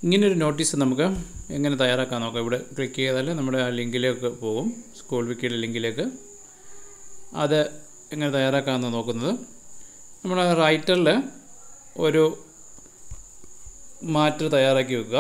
ഇങ്ങനൊരു നോട്ടീസ് നമുക്ക് എങ്ങനെ തയ്യാറാക്കാൻ നോക്കാം ഇവിടെ ക്ലിക്ക് ചെയ്താൽ നമ്മുടെ ആ ലിങ്കിലേക്ക് പോകും സ്കൂൾ വിക്കിയുടെ ലിങ്കിലേക്ക് അത് എങ്ങനെ തയ്യാറാക്കാമെന്ന് നോക്കുന്നത് നമ്മൾ റൈറ്ററിൽ ഒരു മാറ്റർ തയ്യാറാക്കി വെക്കുക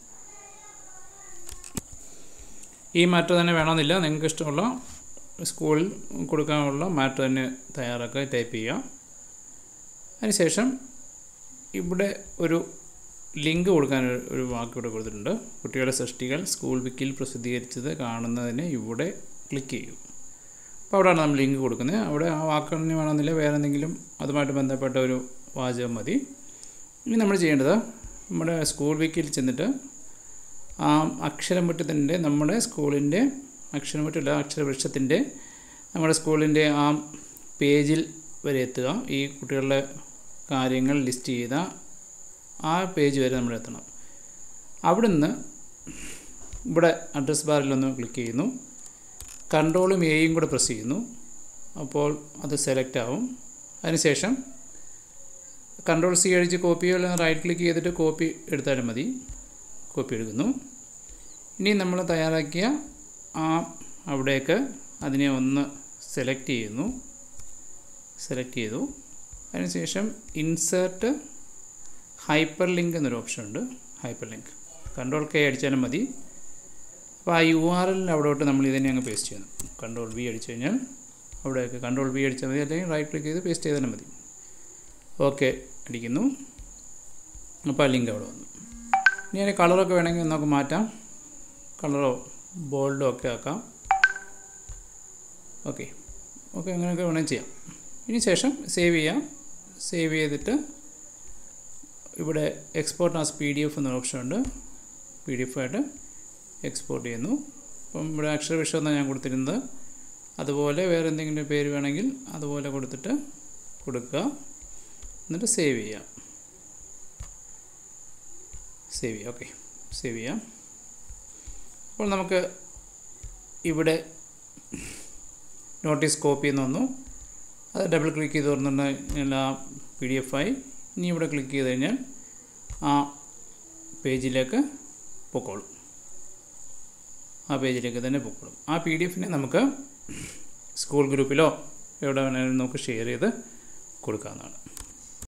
ഈ മാറ്റർ തന്നെ വേണമെന്നില്ല നിങ്ങൾക്ക് ഇഷ്ടമുള്ള സ്കൂളിൽ കൊടുക്കാനുള്ള മാറ്റർ തന്നെ തയ്യാറാക്കുക ടൈപ്പ് ചെയ്യുക അതിനുശേഷം ഇവിടെ ഒരു ലിങ്ക് കൊടുക്കാൻ ഒരു- ഒരു വാക്ക് ഇവിടെ കൊടുത്തിട്ടുണ്ട് കുട്ടികളുടെ സൃഷ്ടികൾ സ്കൂൾ വിക്കിൽ പ്രസിദ്ധീകരിച്ചത് കാണുന്നതിന് ഇവിടെ ക്ലിക്ക് ചെയ്യും അപ്പോൾ അവിടെയാണ് നമ്മൾ ലിങ്ക് കൊടുക്കുന്നത് അവിടെ ആ വാക്കുകളിന് വേണമെന്നില്ല വേറെ എന്തെങ്കിലും അതുമായിട്ട് ബന്ധപ്പെട്ട ഒരു വാചകം മതി ഇനി നമ്മൾ ചെയ്യേണ്ടത് നമ്മുടെ സ്കൂൾ വീക്കിൽ ചെന്നിട്ട് ആ അക്ഷരമുറ്റത്തിൻ്റെ നമ്മുടെ സ്കൂളിൻ്റെ അക്ഷരമുറ്റല്ല അക്ഷരവൃക്ഷത്തിൻ്റെ നമ്മുടെ സ്കൂളിൻ്റെ ആ പേജിൽ വരെ എത്തുക ഈ കുട്ടികളുടെ കാര്യങ്ങൾ ലിസ്റ്റ് ചെയ്ത ആ പേജ് വരെ നമ്മൾ എത്തണം അവിടുന്ന് ഇവിടെ അഡ്രസ് ബാറിലൊന്ന് ക്ലിക്ക് ചെയ്യുന്നു കൺട്രോളും എയും കൂടെ പ്രസ് ചെയ്യുന്നു അപ്പോൾ അത് സെലക്ട് ആവും അതിനുശേഷം കൺട്രോൾ സി അടിച്ച് കോപ്പിയോ അല്ലെങ്കിൽ റൈറ്റ് ക്ലിക്ക് ചെയ്തിട്ട് കോപ്പി എടുത്താലും മതി കോപ്പി എടുക്കുന്നു ഇനി നമ്മൾ തയ്യാറാക്കിയ ആ അവിടേക്ക് അതിനെ ഒന്ന് സെലക്ട് ചെയ്യുന്നു സെലക്ട് ചെയ്തു അതിനുശേഷം ഇൻസേർട്ട് ഹൈപ്പർ ലിങ്ക് എന്നൊരു ഓപ്ഷൻ ഉണ്ട് ഹൈപ്പർ ലിങ്ക് കൺട്രോൾ കെ അടിച്ചാലും മതി അപ്പോൾ ആ യു ആർ എല്ലിൽ അവിടോട്ട് നമ്മൾ ഇതിനെ അങ്ങ് പേസ്റ്റ് ചെയ്യുന്നു കൺട്രോൾ വി അടിച്ചു കഴിഞ്ഞാൽ അവിടെയൊക്കെ കൺട്രോൾ വി അടിച്ചാൽ മതി അല്ലെങ്കിൽ റൈറ്റ് ക്ലിക്ക് ചെയ്ത് പേസ്റ്റ് ചെയ്താലും മതി ഓക്കെ അടിക്കുന്നു അപ്പോൾ ആ ലിങ്ക് അവിടെ വന്നു ഇനി അതിന് കളറൊക്കെ വേണമെങ്കിൽ നമുക്ക് മാറ്റാം കളറോ ബോൾഡോ ഒക്കെ ആക്കാം ഓക്കെ ഓക്കെ അങ്ങനെയൊക്കെ വേണമെങ്കിൽ ചെയ്യാം ഇനി ശേഷം സേവ് ചെയ്യാം സേവ് ചെയ്തിട്ട് ഇവിടെ export as P D F എന്നൊരു ഓപ്ഷൻ ഉണ്ട് പി ഡി എഫ് ആയിട്ട് എക്സ്പോർട്ട് ചെയ്യുന്നു അപ്പം ഇവിടെ അക്ഷരവിഷം എന്നാണ് ഞാൻ കൊടുത്തിരുന്നത് അതുപോലെ വേറെ എന്തെങ്കിലും പേര് വേണമെങ്കിൽ അതുപോലെ കൊടുത്തിട്ട് കൊടുക്കുക എന്നിട്ട് സേവ് ചെയ്യാം സേവ് ചെയ്യാം ഓക്കെ സേവ് ചെയ്യാം അപ്പോൾ നമുക്ക് ഇവിടെ നോട്ടീസ് കോപ്പി എന്ന് വന്നു അത് ഡബിൾ ക്ലിക്ക് ചെയ്ത് തുറന്നിട്ടുണ്ടെങ്കിൽ ആ പി ഡി എഫ് ആയി ഇനി ഇവിടെ ക്ലിക്ക് ചെയ്ത് കഴിഞ്ഞാൽ ആ പേജിലേക്ക് പൊക്കോളും ആ പേജിലേക്ക് തന്നെ പൊക്കോളും ആ പി ഡി എഫിനെ നമുക്ക് സ്കൂൾ ഗ്രൂപ്പിലോ എവിടെ വേണമെങ്കിലും നമുക്ക് ഷെയർ ചെയ്ത് കൊടുക്കാവുന്നതാണ്